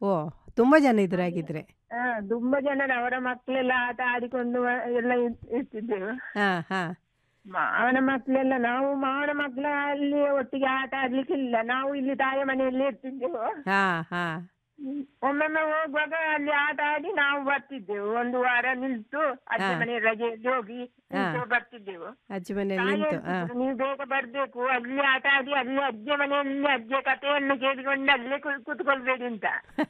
ಓ ತುಂಬ ಜನ ಇದ್ರು ಹಾಗಿದ್ರೆ ಹಾ ತುಂಬಾ ಜನ ಅವರ ಮಕ್ಕಳೆಲ್ಲ ಆಟ ಆಡಿಕೊಂಡು ವ- ಎಲ್ಲ ಇರ್- ಇರ್ತಿದ್ದೆವು ಹಾಂ ಹಾಂ ಮಾವನ ಮಕ್ಕಳೆಲ್ಲ ನಾವು ಮಾವನ ಮಕ್ಕಳ ಅಲ್ಲಿ ಒಟ್ಟಿಗೆ ಆಟ ಆಡ್ಲಿಕ್ಕಿಲ್ಲ ನಾವು ಇಲ್ಲಿ ತಾಯ ಮನೆಯಲ್ಲಿ ಇರ್ತಿದ್ದೆವು ಹಾಂ ಹಾಂ ಹ್ಮ್. ಒಮ್ಮೊಮ್ಮೆ ಹೋಗುವಾಗ ಅಲ್ಲಿ ಆಟ ಆಡಿ ನಾವು ಬರ್ತಿದ್ದೆವು ಒಂದು ವಾರ ನಿಲ್ತು ಅಜ್ಜಿ ಹಾ. ಮನೆ ರಜೆಯಲ್ಲಿ ಹೋಗಿ ನಿಲ್ತು ಬರ್ತಿದ್ದೆವು ಅಜ್ಜಿ ಮನೆಯಲ್ಲಿ ತಾಯಿ ನಿಂತು ಹಾಂ ಹೇಳ್ತಿದ್ರು, ನೀವು ಬೇಗ ಬರ್ಬೇಕು ಅಲ್ಲಿ ಆಟ ಆಡಿ ಅಲ್ಲಿ ಅಜ್ಜಿ ಮನೆಯಲ್ಲಿ ಅಜ್ಜಿ ಕಥೆಯನ್ನು ಕೇಳಿಕೊಂಡು ಅಲ್ಲೇ ಕುಳ್- ಕೂತ್ಕೊಳ್ಬೇಡಿ ಅಂತ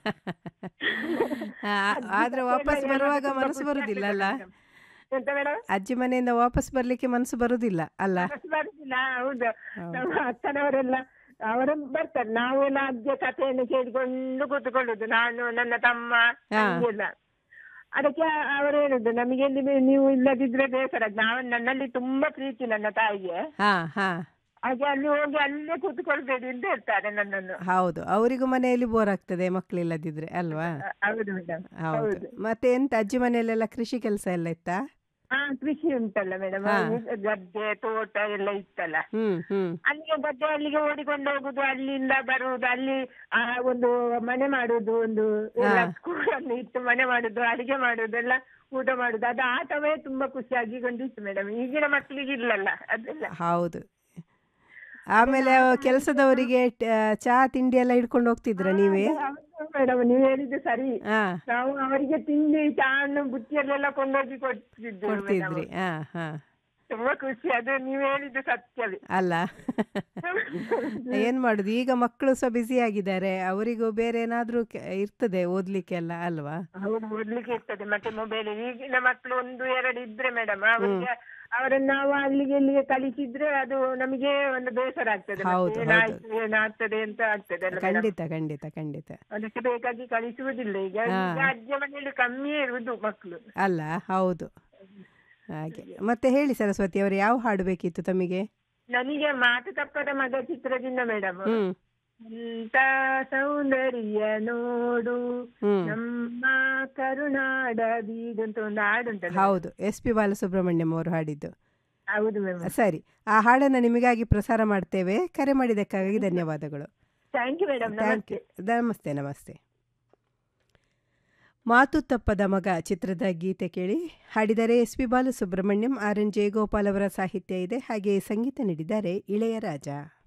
ಆದ್ರೆ ವಾಪಸ್ ಬರುವಾಗ ಮನಸ್ಸು ಬರುದಿಲ್ಲ ಅಲ್ಲ ಎಂತ ಮೇಡಮ್ ಅಜ್ಜಿ ಮನೆಯಿಂದ ವಾಪಸ್ ಬರ್ಲಿಕ್ಕೆ ಮನಸ್ಸು ಬರುದಿಲ್ಲ ಅಲ್ಲ ಬಸ್ ಬರುದಿಲ್ಲ ಹೌದು ಹೌದು. ನಮ್ಮ ಅಕ್ಕನವರೆಲ್ಲ ಅವರು ಬರ್ತಾರೆ ನಾವೆಲ್ಲ ಅಜ್ಜ ಕಥೆಯನ್ನು ಕೇಳಿಕೊಂಡು ಕೂತ್ಕೊಳ್ಳುದು ನಾನು ನನ್ನ ತಮ್ಮ ಹಾ. ತಂಗಿ ಎಲ್ಲ ಅದಕ್ಕೆ ಅವರು ಹೇಳುದು ನಮಗೆ ಇಲ್ಲಿ ಬೇ- ನೀವು ಇಲ್ಲದಿದ್ರೆ ಬೇಸರ ನಾವು ನನ್ನಲ್ಲಿ ತುಂಬಾ ಪ್ರೀತಿ ನನ್ನ ತಾಯಿಗೆ ಹಾ ಹಾ ಹಾಗೆ ಅಲ್ಲಿ ಹೋಗಿ ಅಲ್ಲೇ ಕೂತ್ಕೊಳ್ಬೇಡಿ ಅಂತ ಹೇಳ್ತಾರೆ ನನ್ನನ್ನು ಹೌದು ಅವರಿಗೂ ಮನೆಯಲ್ಲಿ ಬೋರ್ ಆಗ್ತದೆ ಮಕ್ಕಳಿಲ್ಲದಿದ್ರೆ ಅಲ್ವಾ ಅ- ಹೌದು ಮೇಡಮ್ ಹೌದು ಹೌದು ಮತ್ತೆ ಎಂತ ಅಜ್ಜಿ ಮನೆಯಲ್ಲೆಲ್ಲ ಕೃಷಿ ಕೆಲಸ ಎಲ್ಲ ಇತ್ತಾ ಹಾ ಕೃಷಿ ಉಂಟಲ್ಲ ಮೇಡಮ್ ಹಾ. ಗದ್ದೆ ತೋಟ ಎಲ್ಲ ಇತ್ತಲ್ಲ ಹ್ಮ್ ಹ್ಮ್ ಅಲ್ಲಿಗೆ ಗದ್ದೆ ಅಲ್ಲಿಗೆ ಓಡಿಕೊಂಡು ಹೋಗುದು ಅಲ್ಲಿಂದ ಬರುವುದು ಅಲ್ಲಿ ಆ ಒಂದು ಮನೆ ಮಾಡುದು ಒಂದು ಎಲ್ಲ ಹಾ. ಸ್ಕೂಲನ್ನು ಇಟ್ಟು ಮನೆ ಮಾಡುದು ಅಡಿಗೆ ಮಾಡುದು ಎಲ್ಲ ಊಟ ಮಾಡುದು ಅದು ಆಟವೇ ತುಂಬಾ ಖುಷಿಯಾಗಿ ಕೊಂಡಿತ್ತು ಮೇಡಮ್ ಈಗಿನ ಮಕ್ಕಳಿಗೆ ಇಲ್ಲಲ್ಲ ಅದೆಲ್ಲ ಹೌದು ಆಮೇಲೆ ಕೆಲಸದವರಿಗೆ ಚಹಾ ತಿಂಡಿ ಎಲ್ಲ ಹಿಡ್ಕೊಂಡು ಹೋಗ್ತಿದ್ರ ನೀವೇ ಮೇಡಮ್ ನೀವು ಹೇಳಿದ್ದು ಸರಿ ಹಾ ನಾವು ಅವರಿಗೆ ತಿಂಡಿ ಚಹನ್ನು ಬುತ್ತಿಯಲ್ಲೆಲ್ಲ ಕೊಂಡೋಗಿ ಕೊಡ್ತಿದ್ದೇವೆ ಕೊಡ್ತಿದ್ರಿ madam. ಹಾ ಹಾ ತುಂಬಾ ಖುಷಿ ಅದು ನೀವು ಹೇಳಿದ್ದು ಸತ್ಯವೇ ಅಲ್ಲ ಏನ್ ಮಾಡುದು ಈಗ ಮಕ್ಕಳು ಸಹ ಬ್ಯುಸಿ ಆಗಿದ್ದಾರೆ ಅವರಿಗೂ ಬೇರೆ ಏನಾದ್ರೂ ಕೆ- ಇರ್ತದೆ ಓದ್ಲಿಕ್ಕೆಲ್ಲ ಅಲ್ವಾ ಹೌದು ಓದ್ಲಿಕ್ಕೆ ಇರ್ತದೆ ಮತ್ತೆ ಮೊಬೈಲ್ ಈಗಿನ ಮಕ್ಕಳು ಒಂದು ಎರಡು ಇದ್ರೆ ಮೇಡಮ್ ಅವರಿಗೆ ಅವರನ್ನು ನಾವು ಅಲ್ಲಿಗೆ ಇಲ್ಲಿಗೆ ಕಳಿಸಿದ್ರೆ ಅದು ನಮಗೆ ಒಂದು ಬೇಸರ ಆಗ್ತದೆ ಮತ್ತೆ ಹೌದು, ಏನಾಯ್ತು ಏನಾಗ್ತದೆ ಅಂತ ಆಗ್ತದೆ ಅಲ್ಲ madam? ಖಂಡಿತ ಖಂಡಿತ ಖಂಡಿತ ಅದಕ್ಕೆ ಬೇಕಾಗಿ ಕಳಿಸುವುದಿಲ್ಲ ಈಗ ಹಾ. ಈಗ ಅಜ್ಜ ಮನೆಯಲ್ಲಿ ಕಮ್ಮಿಯೇ ಇರುವುದು ಮಕ್ಕಳು ಅಲ್ಲ ಹೌದು ಹಾಗೆ ಮತ್ತೆ ಹೇಳಿ ಸರಸ್ವತಿ ಅವರು ಯಾವ ಹಾಡು ಬೇಕಿತ್ತು ತಮಗೆ ನನಗೆ ಮಾತು ತಪ್ಪದ ಮಗ ಚಿತ್ರದಿಂದ ಮೇಡಮ್ ಹ್ಮ್ ಎಂತ ಸೌಂದರ್ಯ ನೋಡು ಹ್ಮ್ ನಮ್ಮ ಕರುನಾಡ ಬೀಡು ಅಂತ ಒಂದು ಹಾಡುಂಟಲ್ಲ ಹೌದು ಎಸ್ ಪಿ ಬಾಲಸುಬ್ರಹ್ಮಣ್ಯಂ ಅವರು ಹಾಡಿದ್ದು ಹೌದು ಮ್ಯಾಮ್ ಸರಿ ಆ ಹಾಡನ್ನು ನಿಮಗಾಗಿ ಪ್ರಸಾರ ಮಾಡ್ತೇವೆ ಕರೆ ಮಾಡಿದ್ದಕ್ಕಾಗಿ ಧನ್ಯವಾದಗಳು ಥ್ಯಾಂಕ್ ಯು ಮೇಡಮ್ ಥ್ಯಾಂಕ್ ನಮಸ್ತೆ ಯು ನಮಸ್ತೆ ನಮಸ್ತೆ ಮಾತು ತಪ್ಪದ ಮಗ ಚಿತ್ರದ ಗೀತೆ ಕೇಳಿ ಹಾಡಿದರೆ S P Balasubrahmanyam R N Jayagopal ಅವರ ಸಾಹಿತ್ಯ ಇದೆ ಹಾಗೆ ಸಂಗೀತ ನೀಡಿದ್ದಾರೆ ಇಳೆಯರಾಜ